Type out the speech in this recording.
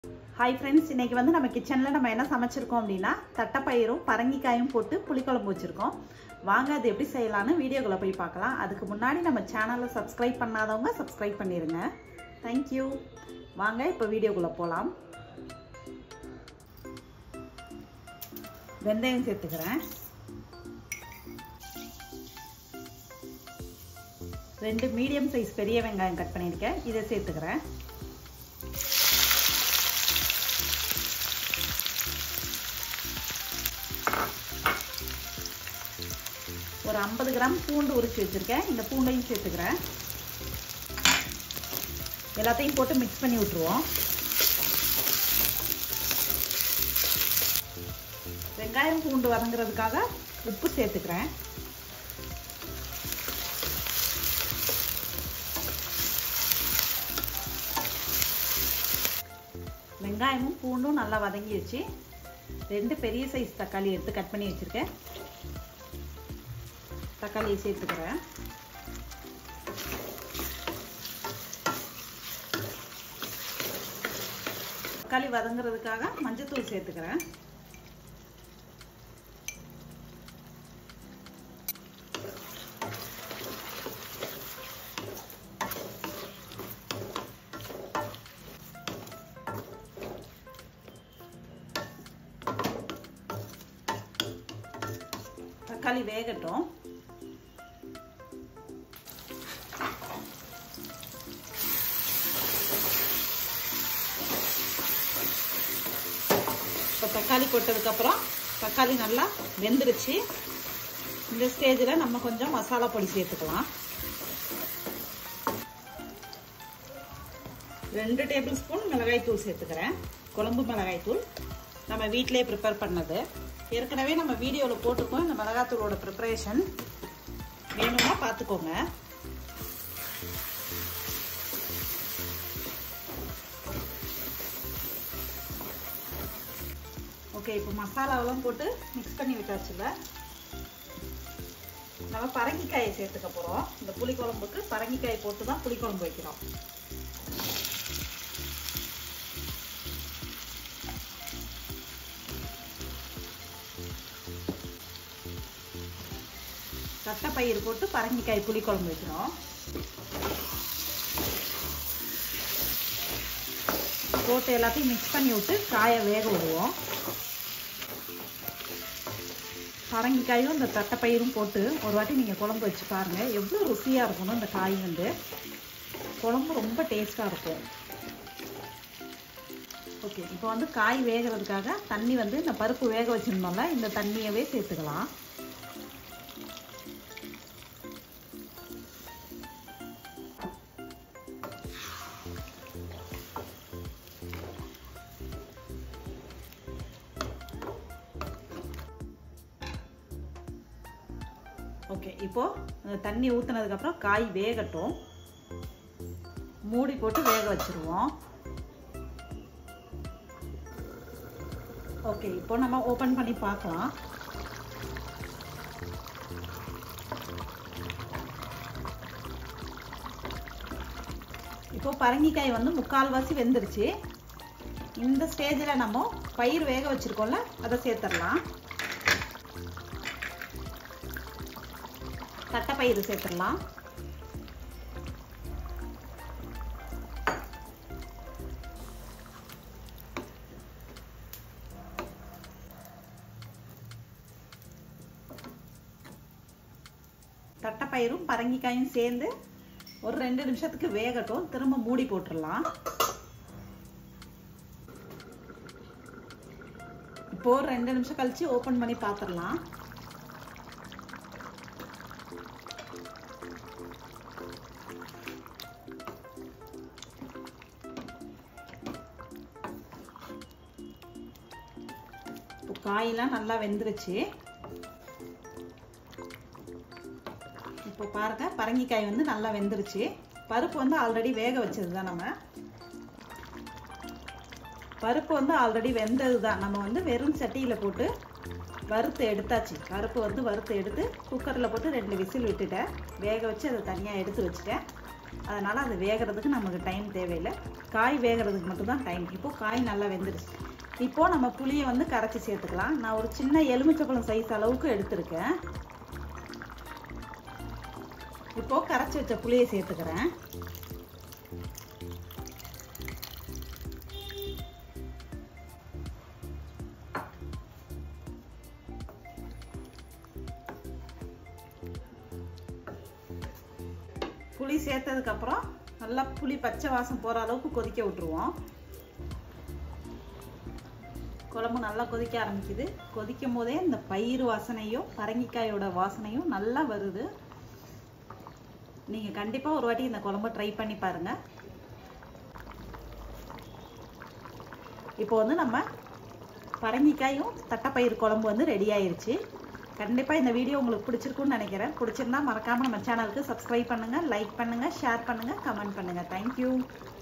hi friends இன்னைக்கு வந்து நம்ம கிச்சனில் நம்ம என்ன சமைச்சிருக்கோம் அப்படின்னா தட்டைப்பயிரும் பரங்கிக்காயும் போட்டு புளிக்குழம்பு வச்சுருக்கோம் வாங்க அது எப்படி செய்யலான்னு வீடியோக்குள்ளே போய் பார்க்கலாம் அதுக்கு முன்னாடி நம்ம சேனலை சப்ஸ்கிரைப் பண்ணாதவங்க சப்ஸ்கிரைப் பண்ணிடுங்க தேங்க்யூ வாங்க இப்போ வீடியோக்குள்ளே போகலாம் வெந்தயம் சேர்த்துக்கிறேன் ரெண்டு மீடியம் சைஸ் பெரிய வெங்காயம் கட் பண்ணியிருக்கேன் இதை சேர்த்துக்கிறேன் ஒரு ஐம்பது கிராம் பூண்டு உரிச்சு வச்சுருக்கேன் இந்த பூண்டையும் சேர்த்துக்கிறேன் எல்லாத்தையும் போட்டு மிக்ஸ் பண்ணி விட்டுருவோம் வெங்காயம் பூண்டு வதங்குறதுக்காக உப்பு சேர்த்துக்கிறேன் வெங்காயமும் பூண்டும் நல்லா வதங்கிடுச்சு ரெண்டு பெரிய சைஸ் தக்காளி எடுத்து கட் பண்ணி வச்சுருக்கேன் தக்காளியை சேர்த்துக்கிறேன் தக்காளி வதங்குறதுக்காக மஞ்சத்தூள் சேர்த்துக்கிறேன் தக்காளி வேகட்டும் இப்போ தக்காளி போட்டதுக்கப்புறம் தக்காளி நல்லா வெந்துருச்சு இந்த ஸ்டேஜில் நம்ம கொஞ்சம் மசாலா பொடி சேர்த்துக்கலாம் ரெண்டு டேபிள் ஸ்பூன் மிளகாய் தூள் சேர்த்துக்கிறேன் குழம்பு மிளகாய் தூள் நம்ம வீட்டிலே ப்ரிப்பேர் பண்ணது ஏற்கனவே நம்ம வீடியோவில் போட்டிருக்கோம் இந்த மிளகாத்தூளோட ப்ரிப்பரேஷன் வேணும்னா பார்த்துக்கோங்க ஓகே இப்போ மசாலாவெல்லாம் போட்டு மிக்ஸ் பண்ணி விட்டாச்சுல நம்ம பரங்கிக்காயை சேர்த்துக்க போகிறோம் இந்த புளிக்குழம்புக்கு பரங்கிக்காய் போட்டு தான் புளிக்குழம்பு வைக்கிறோம் தட்டைப்பயிர் போட்டு பரங்கிக்காய் புளிக்குழம்பு வைக்கிறோம் போட்டு எல்லாத்தையும் மிக்ஸ் பண்ணி விட்டு காயை வேக விடுவோம் பரங்கிக்காயும் இந்த தட்டைப்பயிரும் போட்டு ஒரு வாட்டி நீங்கள் குழம்பு வச்சு பாருங்கள் எவ்வளோ ருசியாக இருக்கணும் இந்த காய் வந்து குழம்பு ரொம்ப டேஸ்ட்டாக இருக்கும் ஓகே இப்போ வந்து காய் வேகிறதுக்காக தண்ணி வந்து இந்த பருப்பு வேக வச்சிருந்தோம்ல இந்த தண்ணியவே சேர்த்துக்கலாம் ஓகே இப்போ தண்ணி ஊற்றுனதுக்கப்புறம் காய் வேகட்டும் மூடி போட்டு வேக வச்சுருவோம் ஓகே இப்போ நம்ம ஓப்பன் பண்ணி பார்க்கலாம் இப்போ பரங்கிக்காய் வந்து முக்கால்வாசி வெந்துருச்சு இந்த ஸ்டேஜில் நம்ம பயிர் வேக வச்சுருக்கோம்ல அதை சேர்த்துடலாம் தட்டைப்பயிறு சேர்த்துடலாம் தட்டைப்பயிரும் பரங்கிக்காயும் சேர்ந்து ஒரு ரெண்டு நிமிஷத்துக்கு வேகட்டும் திரும்ப மூடி போட்டுடலாம் இப்போ ஒரு ரெண்டு நிமிஷம் கழிச்சு ஓப்பன் பண்ணி பார்த்துடலாம் இப்போ காயெல்லாம் நல்லா வெந்துருச்சு இப்போ பாருங்க பரங்கிக்காய் வந்து நல்லா வெந்துருச்சு பருப்பு வந்து ஆல்ரெடி வேக வச்சது தான் நம்ம பருப்பு வந்து ஆல்ரெடி வெந்தது தான் நம்ம வந்து வெறும் சட்டியில் போட்டு வறுத்து எடுத்தாச்சு பருப்பு வந்து வறுத்து எடுத்து குக்கரில் போட்டு ரெண்டு விசில் விட்டுட்டேன் வேக வச்சு அதை தனியாக எடுத்து வச்சுட்டேன் அதனால் அது வேகிறதுக்கு நமக்கு டைம் தேவையில்லை காய் வேகிறதுக்கு மட்டும்தான் டைம் இப்போது காய் நல்லா வெந்துருச்சு இப்போது நம்ம புளியை வந்து கரைச்சி சேர்த்துக்கலாம் நான் ஒரு சின்ன எலுமிச்சப்பழம் சைஸ் அளவுக்கு எடுத்திருக்கேன் இப்போது கரைச்சி வச்ச புளியை சேர்த்துக்கிறேன் புளி சேர்த்ததுக்கப்புறம் நல்லா புளி பச்சை வாசம் போகிற அளவுக்கு கொதிக்க விட்டுருவோம் குழம்பு நல்லா கொதிக்க ஆரம்பிக்குது கொதிக்கும் போதே இந்த பயிர் வாசனையும் பரங்கிக்காயோட வாசனையும் நல்லா வருது நீங்கள் கண்டிப்பாக ஒரு வாட்டி இந்த குழம்பு ட்ரை பண்ணி பாருங்கள் இப்போ வந்து நம்ம பரங்கிக்காயும் தட்டைப்பயிர் குழம்பு வந்து ரெடி ஆயிருச்சு கண்டிப்பாக இந்த வீடியோ உங்களுக்கு பிடிச்சிருக்குன்னு நினைக்கிறேன் பிடிச்சிருந்தா மறக்காமல் நம்ம சேனலுக்கு சப்ஸ்கிரைப் பண்ணுங்கள் லைக் பண்ணுங்கள் ஷேர் பண்ணுங்கள் கமெண்ட் பண்ணுங்கள் தேங்க்யூ